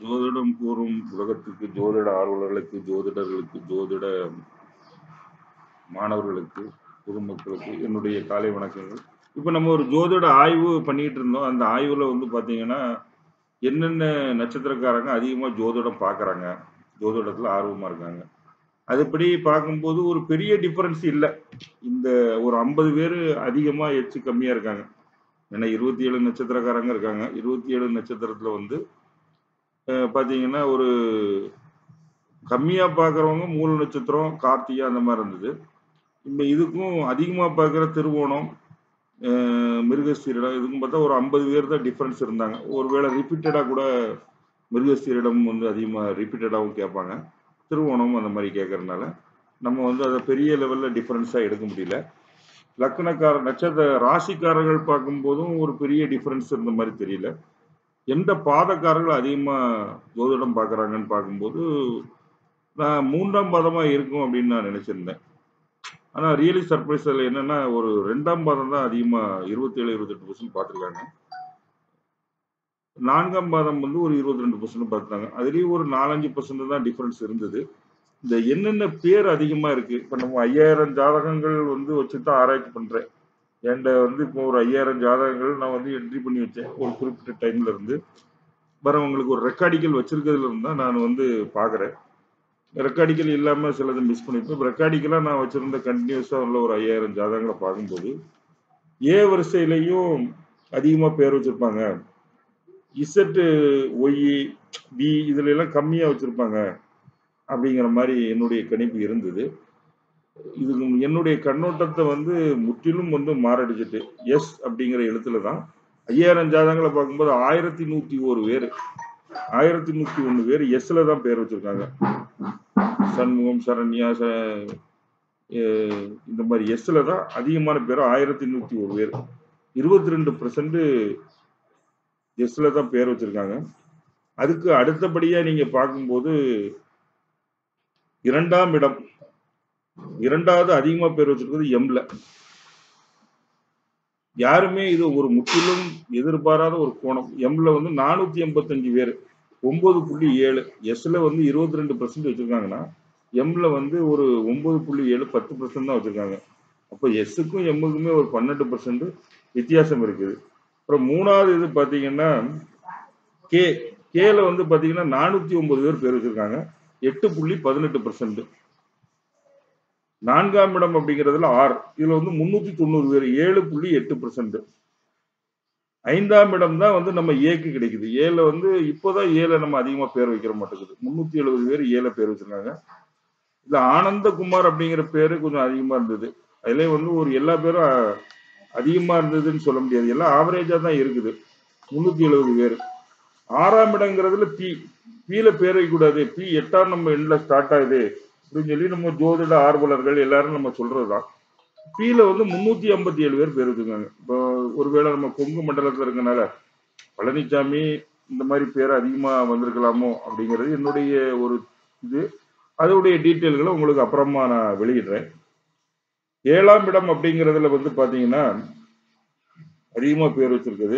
ஜோதிடம் கூறும் உலகத்துக்கு ஜோதிட ஆர்வலர்களுக்கு ஜோதிடர்களுக்கு ஜோதிட மாணவர்களுக்கு பொதுமக்களுக்கு என்னுடைய காலை வணக்கங்கள் இப்போ நம்ம ஒரு ஜோதிட ஆய்வு பண்ணிட்டு இருந்தோம் அந்த ஆய்வுல வந்து பாத்தீங்கன்னா என்னென்ன நட்சத்திரக்காரங்க அதிகமா ஜோதிடம் பார்க்கறாங்க ஜோதிடத்துல ஆர்வமா இருக்காங்க அதுபடி பார்க்கும்போது ஒரு பெரிய டிஃபரன்ஸ் இல்லை இந்த ஒரு ஐம்பது பேர் அதிகமா எச்சு கம்மியா இருக்காங்க ஏன்னா இருபத்தி ஏழு நட்சத்திரக்காரங்க இருக்காங்க இருபத்தி ஏழு நட்சத்திரத்துல வந்து அஹ், பாத்தீங்கன்னா ஒரு கம்மியா பார்க்கறவங்க மூல நட்சத்திரம் கார்த்திகை அந்த மாதிரி இருந்தது இப்போ இதுக்கும் அதிகமா பார்க்குற திருவோணம் அஹ், மிருகசீரிடம் இதுக்கும் பார்த்தா ஒரு ஐம்பது பேர் தான் டிஃபரன்ஸ் இருந்தாங்க ஒருவேளை ரிப்பீட்டடாக கூட மிருகசீரிடம் வந்து அதிகமாக ரிப்பீட்டடாகவும் கேட்பாங்க திருவோணம் அந்த மாதிரி கேட்கறதுனால நம்ம வந்து அதை பெரிய லெவலில் டிஃபரன்ஸாக எடுக்க முடியல லக்னக்கார நட்சத்திர ராசிக்காரர்கள் பார்க்கும்போதும் ஒரு பெரிய டிஃபரன்ஸ் இருந்த மாதிரி தெரியல எந்த பாதக்காரர்கள் அதிகமாக ஜோதிடம் பார்க்குறாங்கன்னு பார்க்கும்போது நான் மூன்றாம் பாதமாக இருக்கும் அப்படின்னு நான் நினச்சிருந்தேன் ஆனால் ரியலி சர்ப்ரைஸ் அதில் என்னன்னா ஒரு ரெண்டாம் பாதம் தான் அதிகமாக இருபத்தேழு இருபத்தெட்டு பர்சன்ட் பார்த்துருக்காங்க நான்காம் பாதம் வந்து ஒரு இருபத்தி ரெண்டு பர்சன்ட் பார்த்துட்டாங்க அதுலேயும் ஒரு நாலஞ்சு பர்சன்ட் தான் டிஃபரன்ஸ் இருந்தது இந்த என்னென்ன பேர் அதிகமாக இருக்கு இப்போ நம்ம ஐயாயிரம் ஜாதகங்கள் வந்து வச்சு தான் ஆராய்ச்சி பண்ணுறேன் என்கிட்ட வந்து இப்போ ஒரு ஐயாயிரம் ஜாதகங்கள் நான் வந்து என்ட்ரி பண்ணி வச்சேன் ஒரு குறிப்பிட்ட டைம்ல இருந்து வரவங்களுக்கு ஒரு ரெக்கார்டிக்கல் வச்சிருக்கிறதுல இருந்து தான் நான் வந்து பார்க்குறேன் ரெக்கார்டிக்கல் இல்லாமல் சிலது மிஸ் பண்ணிப்பேன் இப்போ ரெக்கார்டிக்கலாக நான் வச்சிருந்த கண்டினியூஸாக உள்ள ஒரு ஐயாயிரம் ஜாதகங்களை பார்க்கும்போது ஏ வரிசையிலையும் அதிகமாக பேர் வச்சிருப்பாங்க இசட்டு ஒய் பி இதுல எல்லாம் கம்மியாக வச்சிருப்பாங்க அப்படிங்கிற மாதிரி என்னுடைய கணிப்பு இருந்தது இது என்னுடைய கண்ணோட்டத்தை வந்து முற்றிலும் வந்து மாரடிச்சிட்டு எஸ் அப்படிங்கிற எழுத்துல தான் ஐயாயிரம் ஜாதகங்களை பார்க்கும்போது ஆயிரத்தி நூத்தி ஒரு பேர் ஆயிரத்தி நூத்தி ஒண்ணு பேர் எஸ்ல தான் பேர் வச்சிருக்காங்க சண்முகம் சரண்யா ச- அஹ் இந்த மாதிரி எஸ்ல தான் அதிகமான பேர் ஆயிரத்தி நூத்தி ஒரு பேர் இருபத்தி ரெண்டு பர்சன்ட் எஸ்ல தான் பேர் வச்சிருக்காங்க அதுக்கு அடுத்தபடியா நீங்க பார்க்கும்போது இரண்டாம் இடம் இரண்டாவது அதிகமா பேர் வச்சிருக்கிறது எம்ல யாருமே இது ஒரு முற்றிலும் எதிர்பாராத ஒரு கோணம் எம்ல வந்து நானூத்தி எண்பத்தஞ்சு பேர் ஒன்பது புள்ளி ஏழு எஸ்ல வந்து இருபத்தி ரெண்டு பர்சன்ட் வச்சிருக்காங்கன்னா எம்ல வந்து ஒரு ஒன்பது புள்ளி ஏழு பத்து பர்சன்ட் தான் வச்சிருக்காங்க அப்போ எஸ்ஸுக்கும் எம்முக்குமே ஒரு பன்னெண்டு பர்சன்ட் வித்தியாசம் இருக்குது அப்புறம் மூணாவது இது பாத்தீங்கன்னா கே கேல வந்து பாத்தீங்கன்னா நானூத்தி ஒன்பது பேர் பேர் வச்சிருக்காங்க எட்டு புள்ளி பதினெட்டு பர்சன்ட் நான்காம் இடம் அப்படிங்கிறதுல ஆர் இதுல வந்து முன்னூத்தி தொண்ணூறு பேர் ஏழு புள்ளி எட்டு பர்சன்ட் ஐந்தாம் இடம் தான் வந்து நம்ம ஏக்கு கிடைக்குது ஏல வந்து இப்போதான் ஏல நம்ம அதிகமா பேர் வைக்கிற மாட்டேங்குது முன்னூத்தி எழுபது பேர் ஏல பேர் வச்சிருக்காங்க இதுல ஆனந்தகுமார் அப்படிங்கிற பேரு கொஞ்சம் அதிகமா இருந்தது அதுல வந்து ஒரு எல்லா பேரும் அஹ், அதிகமா இருந்ததுன்னு சொல்ல முடியாது எல்லாம் ஆவரேஜா தான் இருக்குது முன்னூத்தி எழுபது பேர் ஆறாம் இடங்கிறதுல பி பில பேர் வைக்கக்கூடாது பி எட்டாம் நம்ம எண்ணில் ஸ்டார்ட் ஆகுது அப்படின்னு சொல்லி நம்ம ஜோதிட ஆர்வலர்கள் எல்லாரும் நம்ம சொல்றதுதான் பில வந்து முன்னூத்தி ஐம்பத்தி ஏழு பேர் பேர் வச்சிருக்காங்க இப்போ ஒருவேளை நம்ம கொங்கு மண்டலத்துல இருக்கனால பழனிசாமி இந்த மாதிரி பேர் அதிகமா வந்திருக்கலாமோ அப்படிங்கிறது என்னுடைய ஒரு இது அதோடைய டீட்டெயில்களை உங்களுக்கு அப்புறமா நான் வெளியிடுறேன் ஏழாம் இடம் அப்படிங்கிறதுல வந்து பாத்தீங்கன்னா அதிகமா பேர் வச்சிருக்குது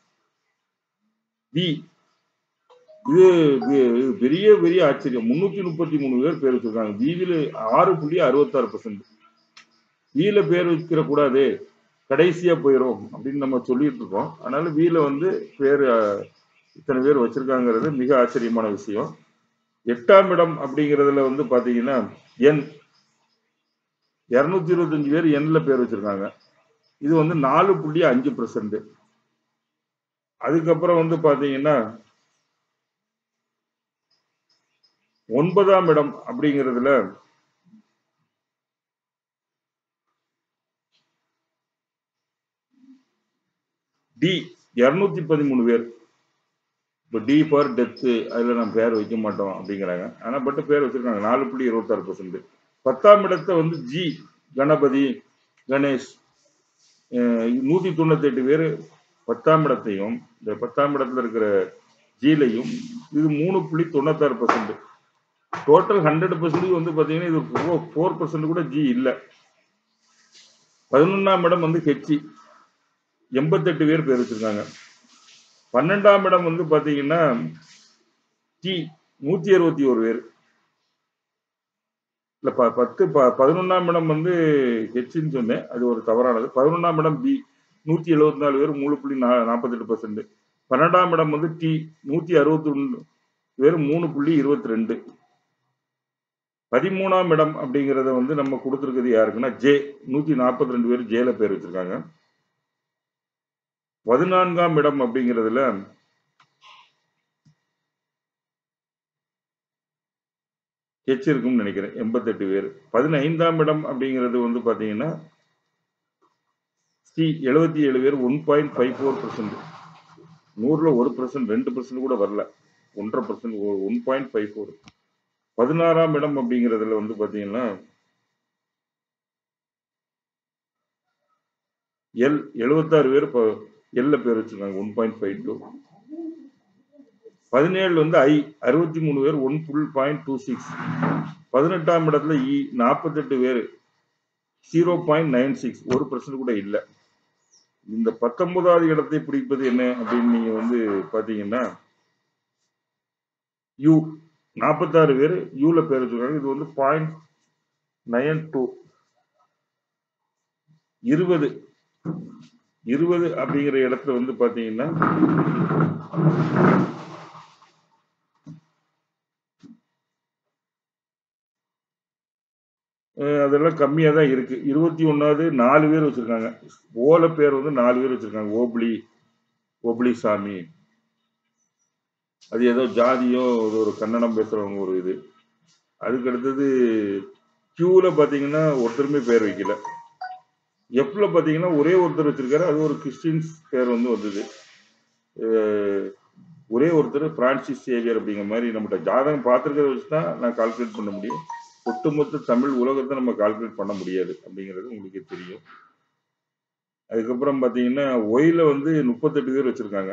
பி இது பெ- இது பெரிய பெரிய ஆச்சரியம் முன்னூத்தி முப்பத்தி மூணு பேர் பேர் வச்சிருக்காங்க பிவில ஆறு புள்ளி அறுபத்தாறு பர்சன்ட் வீல பேர் வைக்கிற கூடாது கடைசியா போயிடும் அப்படின்னு நம்ம சொல்லிட்டு இருக்கோம் அதனால வீல வந்து பேர் அஹ், இத்தனை பேர் வச்சிருக்காங்கிறது மிக ஆச்சரியமான விஷயம் எட்டாம் இடம் அப்படிங்கிறதுல வந்து பாத்தீங்கன்னா என் இருநூத்தி இருபத்தஞ்சு பேர் எண்ல பேர் வச்சிருக்காங்க இது வந்து நாலு புள்ளி அஞ்சு பர்சன்ட் அதுக்கப்புறம் வந்து பாத்தீங்கன்னா ஒன்பதாம் இடம் அப்படிங்கிறதுல டி இருநூத்தி பதிமூணு பேர் இப்போ டி ஃபார் டெத்து அதில் நம்ம பேர் வைக்க மாட்டோம் அப்படிங்கிறாங்க ஆனால் பட் பேர் வச்சிருக்காங்க நாலு புள்ளி இருபத்தாறு பர்சன்ட் பத்தாம் இடத்தை வந்து ஜி கணபதி கணேஷ் நூற்றி தொண்ணூத்தெட்டு பேர் பத்தாம் இடத்தையும் இந்த பத்தாம் இடத்துல இருக்கிற ஜிலையும் இது மூணு புள்ளி தொண்ணூத்தாறு பர்சன்ட் டோட்டல் ஹண்ட்ரட் பர்சன்ட் வந்து பார்த்தீங்கன்னா இது ஃபோர் பர்சன்ட் கூட ஜி இல்லை பதினொன்றாம் இடம் வந்து ஹெச்சி எண்பத்தெட்டு பேர் பேர் வச்சிருக்காங்க பன்னெண்டாம் இடம் வந்து பாத்தீங்கன்னா டி நூத்தி அறுபத்தி ஒரு பேர் இல்ல ப பத்து ப பதினொன்னாம் இடம் வந்து ஹெச்ன்னு சொன்னேன் அது ஒரு தவறானது பதினொன்னாம் இடம் பி நூத்தி எழுபத்தி நாலு பேர் மூணு புள்ளி நா நாற்பத்தெட்டு பர்சன்ட் பன்னெண்டாம் இடம் வந்து டி நூத்தி அறுபத்தி ஒன்று பேர் மூணு புள்ளி இருபத்தி ரெண்டு பதிமூணாம் இடம் அப்படிங்கிறத வந்து நம்ம கொடுத்துருக்கிறது யாருக்குன்னா ஜே நூத்தி நாற்பத்தி ரெண்டு பேர் ஜேல பேர் வச்சிருக்காங்க பதினான்காம் இடம் அப்படிங்கிறதுல ஹெச் இருக்கும்னு நினைக்கிறேன் எண்பத்தெட்டு பேர் பதினைந்தாம் இடம் அப்படிங்கிறது வந்து பாத்தீங்கன்னா சி எழுபத்தி ஏழு பேர் one point five four percent நூறுல ஒரு பர்சன்ட் ரெண்டு பர்சன்ட் கூட வரல ஒன்றரை percent one point five four பதினாறாம் இடம் அப்படிங்கிறதுல வந்து பாத்தீங்கன்னா எல் எழுபத்தாறு பேர் இப்போ எல்ல பேர் வச்சிருக்காங்க ஒன் பாயிண்ட் ஃபைவ் டூ பதினேழு வந்து ஐ அறுபத்தி மூணு பேர் one full point two six பதினெட்டாம் இடத்துல இ நாற்பத்தெட்டு பேர் ஜீரோ பாயிண்ட் நைன் சிக்ஸ் ஒரு பர்சன்ட் கூட இல்லை இந்த பத்தொன்பதாவது இடத்தை பிடிப்பது என்ன அப்படின்னு நீங்க வந்து பாத்தீங்கன்னா யூ நாற்பத்தாறு பேர் யூல பேர் வச்சிருக்காங்க இது வந்து பாயிண்ட் நயன் டூ இருபது இருபது அப்படிங்கிற இடத்துல வந்து பாத்தீங்கன்னா அஹ் அதெல்லாம் கம்மியா தான் இருக்கு இருபத்தி ஒன்னாவது நாலு பேர் வச்சிருக்காங்க ஓல பேர் வந்து நாலு பேர் வச்சிருக்காங்க ஓப்ளி ஓப்ளி சாமி அது ஏதோ ஜாதியோ அது ஒரு கன்னடம் பேசுறவங்க ஒரு இது அதுக்கு அடுத்தது கியூல பாத்தீங்கன்னா ஒருத்தருமே பேர் வைக்கல எஃப்ல பாத்தீங்கன்னா ஒரே ஒருத்தர் வச்சிருக்காரு அது ஒரு கிறிஸ்டின்ஸ் பேர் வந்து வந்தது அஹ் ஒரே ஒருத்தர் பிரான்சிஸ் சேவியர் அப்படிங்கிற மாதிரி நம்மகிட்ட ஜாதகம் பார்த்துருக்கிறத வச்சு தான் நான் கால்குலேட் பண்ண முடியும் ஒட்டுமொத்த தமிழ் உலகத்தை நம்ம கால்குலேட் பண்ண முடியாது அப்படிங்கிறது உங்களுக்கே தெரியும் அதுக்கப்புறம் பாத்தீங்கன்னா ஒயில வந்து முப்பத்தெட்டு பேர் வச்சிருக்காங்க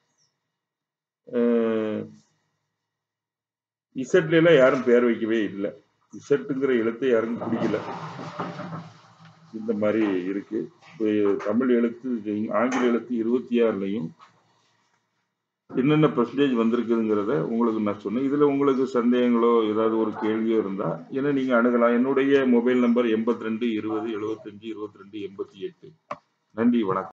இசட்ல எல்லாம் யாரும் பேர் வைக்கவே இல்லை இசட்டுங்கிற எழுத்தை யாருக்கும் பிடிக்கல இந்த மாதிரி இருக்கு இப்ப தமிழ் எழுத்து ஆங்கில எழுத்து இருபத்தி ஆறுலையும் என்னென்ன பெர்சன்டேஜ் வந்திருக்குதுங்கிறத உங்களுக்கு நான் சொன்னேன் இதுல உங்களுக்கு சந்தேகங்களோ ஏதாவது ஒரு கேள்வியோ இருந்தா என்ன நீங்க அணுகலாம் என்னுடைய மொபைல் நம்பர் எண்பத்தி ரெண்டு இருபது எழுபத்தஞ்சு இருபத்தி ரெண்டு எண்பத்தி எட்டு நன்றி வணக்கம்